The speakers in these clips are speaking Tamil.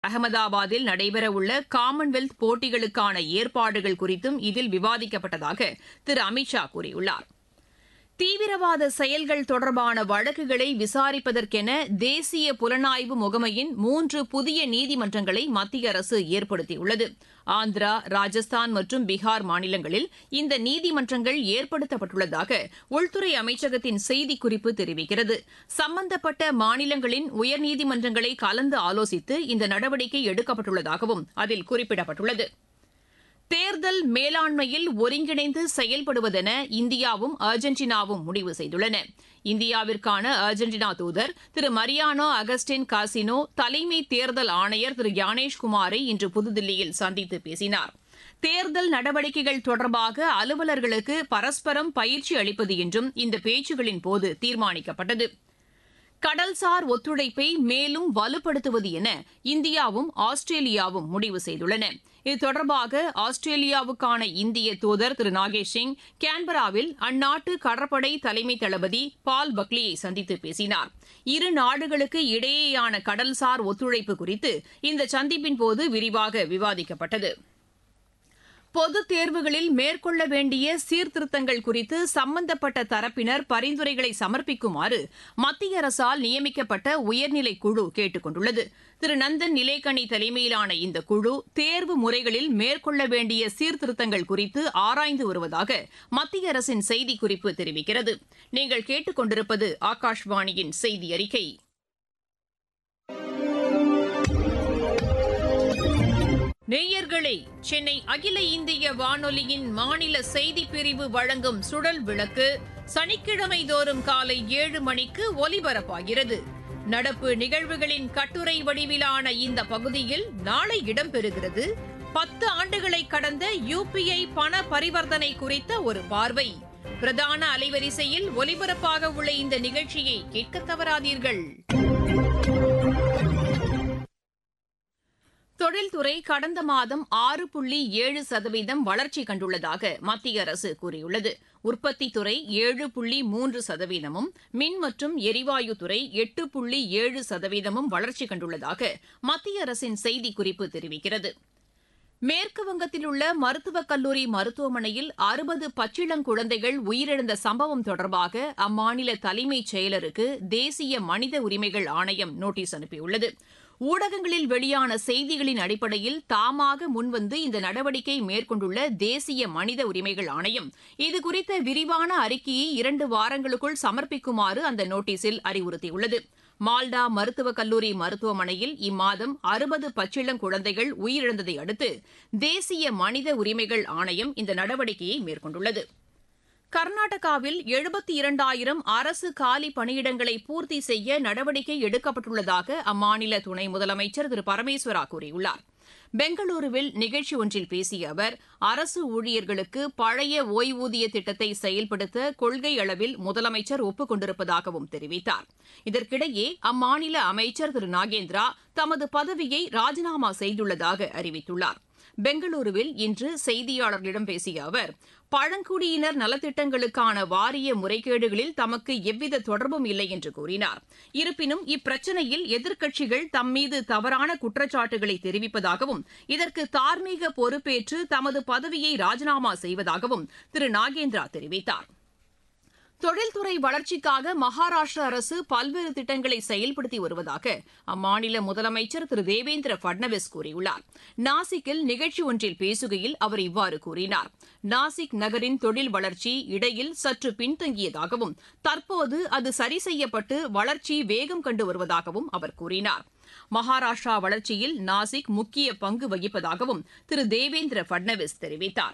அகமதாபாத்தில் நடைபெறவுள்ள காமன்வெல்த் போட்டிகளுக்கான ஏற்பாடுகள் குறித்தும் இதில் விவாதிக்கப்பட்டதாக திரு அமித் ஷா கூறியுள்ளார் தீவிரவாத செயல்கள் தொடர்பான வழக்குகளை விசாரிப்பதற்கென தேசிய புலனாய்வு முகமையின் மூன்று புதிய நீதிமன்றங்களை மத்திய அரசு ஏற்படுத்தியுள்ளது ஆந்திரா ராஜஸ்தான் மற்றும் பீகார் மாநிலங்களில் இந்த நீதிமன்றங்கள் ஏற்படுத்தப்பட்டுள்ளதாக உள்துறை அமைச்சகத்தின் செய்திக்குறிப்பு தெரிவிக்கிறது சம்பந்தப்பட்ட மாநிலங்களின் உயர்நீதிமன்றங்களை கலந்து ஆலோசித்து இந்த நடவடிக்கை எடுக்கப்பட்டுள்ளதாகவும் அதில் குறிப்பிடப்பட்டுள்ளது தேர்தல் மேலாண்மையில் ஒருங்கிணைந்து செயல்படுவதென இந்தியாவும் அர்ஜென்டினாவும் முடிவு செய்துள்ளன இந்தியாவிற்கான அர்ஜென்டினா தூதர் திரு மரியானோ அகஸ்டின் காசினோ தலைமை தேர்தல் ஆணையர் திரு யானேஷ்குமாரை இன்று புதுதில்லியில் சந்தித்து பேசினார் தேர்தல் நடவடிக்கைகள் தொடர்பாக அலுவலர்களுக்கு பரஸ்பரம் பயிற்சி அளிப்பது என்றும் இந்த பேச்சுகளின் போது தீர்மானிக்கப்பட்டது கடல்சார் ஒத்துழைப்பை மேலும் வலுப்படுத்துவது என இந்தியாவும் ஆஸ்திரேலியாவும் முடிவு செய்துள்ளன இது தொடர்பாக ஆஸ்திரேலியாவுக்கான இந்திய தூதர் திரு நாகேஷ் சிங் கேன்பராவில் அந்நாட்டு கடற்படை தலைமை தளபதி பால் பக்லியை சந்தித்து பேசினார் இரு நாடுகளுக்கு இடையேயான கடல்சார் ஒத்துழைப்பு குறித்து இந்த சந்திப்பின் போது விரிவாக விவாதிக்கப்பட்டது பொதுத் தேர்வுகளில் மேற்கொள்ள வேண்டிய சீர்திருத்தங்கள் குறித்து சம்பந்தப்பட்ட தரப்பினர் பரிந்துரைகளை சமர்ப்பிக்குமாறு மத்திய அரசால் நியமிக்கப்பட்ட உயர்நிலை குழு கேட்டுக் கொண்டுள்ளது திரு நந்தன் நிலேக்கணி தலைமையிலான இந்த குழு தேர்வு முறைகளில் மேற்கொள்ள வேண்டிய சீர்திருத்தங்கள் குறித்து ஆராய்ந்து வருவதாக மத்திய அரசின் செய்திக்குறிப்பு தெரிவிக்கிறது நீங்கள் கேட்டுக் கொண்டிருப்பது ஆகாஷ்வாணியின் செய்தி அறிக்கை நேயர்களே சென்னை அகில இந்திய வானொலியின் மாநில செய்திப் பிரிவு வழங்கும் சுடல் விளக்கு சனிக்கிழமை தோறும் காலை ஏழு மணிக்கு ஒலிபரப்பாகிறது நடப்பு நிகழ்வுகளின் கட்டுரை வடிவிலான இந்த பகுதியில் நாளை இடம்பெறுகிறது பத்து ஆண்டுகளை கடந்த யுபிஐ பண பரிவர்த்தனை குறித்த ஒரு பார்வை பிரதான அலைவரிசையில் ஒலிபரப்பாக உள்ள இந்த நிகழ்ச்சியை கேட்க தவறாதீர்கள் தொழில்துறை கடந்த மாதம் ஆறு புள்ளி ஏழு சதவீதம் வளர்ச்சி கண்டுள்ளதாக மத்திய அரசு கூறியுள்ளது உற்பத்தித் துறை ஏழு புள்ளி மூன்று சதவீதமும் மின் மற்றும் எரிவாயு துறை எட்டு புள்ளி ஏழு சதவீதமும் வளர்ச்சி கண்டுள்ளதாக மத்திய அரசின் செய்திக்குறிப்பு தெரிவிக்கிறது மேற்கு வங்கத்தில் உள்ள மருத்துவக் கல்லூரி மருத்துவமனையில் அறுபது பச்சிளங்குழந்தைகள் உயிரிழந்த சம்பவம் தொடர்பாக அம்மாநில தலைமைச் செயலருக்கு தேசிய மனித உரிமைகள் ஆணையம் நோட்டீஸ் அனுப்பியுள்ளது ஊடகங்களில் வெளியான செய்திகளின் அடிப்படையில் தாமாக முன்வந்து இந்த நடவடிக்கை மேற்கொண்டுள்ள தேசிய மனித உரிமைகள் ஆணையம் இதுகுறித்த விரிவான அறிக்கையை இரண்டு வாரங்களுக்குள் சமர்ப்பிக்குமாறு அந்த நோட்டீஸில் அறிவுறுத்தியுள்ளது மால்டா மருத்துவக் கல்லூரி மருத்துவமனையில் இம்மாதம் அறுபது பச்சிளங்குழந்தைகள் உயிரிழந்ததை அடுத்து தேசிய மனித உரிமைகள் ஆணையம் இந்த நடவடிக்கையை மேற்கொண்டுள்ளது கர்நாடகாவில் எழுபத்தி இரண்டாயிரம் அரசு காலி பணியிடங்களை பூர்த்தி செய்ய நடவடிக்கை எடுக்கப்பட்டுள்ளதாக அம்மாநில துணை முதலமைச்சர் திரு பரமேஸ்வரா கூறியுள்ளார் பெங்களூருவில் நிகழ்ச்சி ஒன்றில் பேசிய அவர் அரசு ஊழியர்களுக்கு பழைய ஓய்வூதிய திட்டத்தை செயல்படுத்த கொள்கை அளவில் முதலமைச்சர் ஒப்புக் கொண்டிருப்பதாகவும் தெரிவித்தார் இதற்கிடையே அம்மாநில அமைச்சர் திரு நாகேந்திரா தமது பதவியை ராஜினாமா செய்துள்ளதாக அறிவித்துள்ளார் பெங்களூருவில் இன்று செய்தியாளர்களிடம் பேசிய அவர் பழங்குடியினர் நலத்திட்டங்களுக்கான வாரிய முறைகேடுகளில் தமக்கு எவ்வித தொடர்பும் இல்லை என்று கூறினார் இருப்பினும் இப்பிரச்சினையில் எதிர்க்கட்சிகள் தம்மீது தவறான குற்றச்சாட்டுகளை தெரிவிப்பதாகவும் இதற்கு தார்மீக பொறுப்பேற்று தமது பதவியை ராஜினாமா செய்வதாகவும் திரு நாகேந்திரா தெரிவித்தார் தொழில்துறை வளர்ச்சிக்காக மகாராஷ்டிர அரசு பல்வேறு திட்டங்களை செயல்படுத்தி வருவதாக அம்மாநில முதலமைச்சர் திரு தேவேந்திர பட்னவிஸ் கூறியுள்ளார் நாசிக்கில் நிகழ்ச்சி ஒன்றில் பேசுகையில் அவர் இவ்வாறு கூறினார் நாசிக் நகரின் தொழில் வளர்ச்சி இடையில் சற்று பின்தங்கியதாகவும் தற்போது அது சரி செய்யப்பட்டு வளர்ச்சி வேகம் கண்டு வருவதாகவும் அவர் கூறினார் மகாராஷ்டிரா வளர்ச்சியில் நாசிக் முக்கிய பங்கு வகிப்பதாகவும் திரு தேவேந்திர பட்னவிஸ் தெரிவித்தார்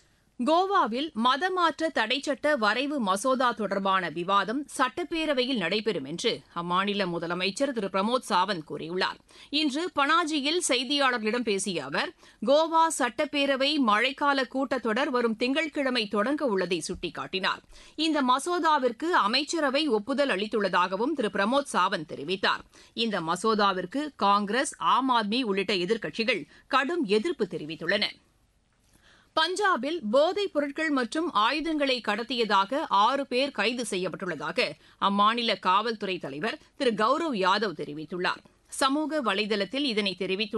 கோவாவில் மதமாற்ற தடைச்சட்ட வரைவு மசோதா தொடர்பான விவாதம் சட்டப்பேரவையில் நடைபெறும் என்று அம்மாநில முதலமைச்சர் திரு பிரமோத் சாவந்த் கூறியுள்ளார் இன்று பனாஜியில் செய்தியாளர்களிடம் பேசிய அவர் கோவா சட்டப்பேரவை மழைக்கால கூட்டத்தொடர் வரும் திங்கட்கிழமை தொடங்க உள்ளதை சுட்டிக்காட்டினார் இந்த மசோதாவிற்கு அமைச்சரவை ஒப்புதல் அளித்துள்ளதாகவும் திரு பிரமோத் சாவந்த் தெரிவித்தார் இந்த மசோதாவிற்கு காங்கிரஸ் ஆம் ஆத்மி உள்ளிட்ட எதிர்க்கட்சிகள் கடும் எதிர்ப்பு தெரிவித்துள்ளன பஞ்சாபில் போதைப் பொருட்கள் மற்றும் ஆயுதங்களை கடத்தியதாக ஆறு பேர் கைது செய்யப்பட்டுள்ளதாக அம்மாநில காவல்துறை தலைவர் திரு கௌரவ் யாதவ் தெரிவித்துள்ளார் சமூக வலைதளத்தில் இதனை தெரிவித்துள்ள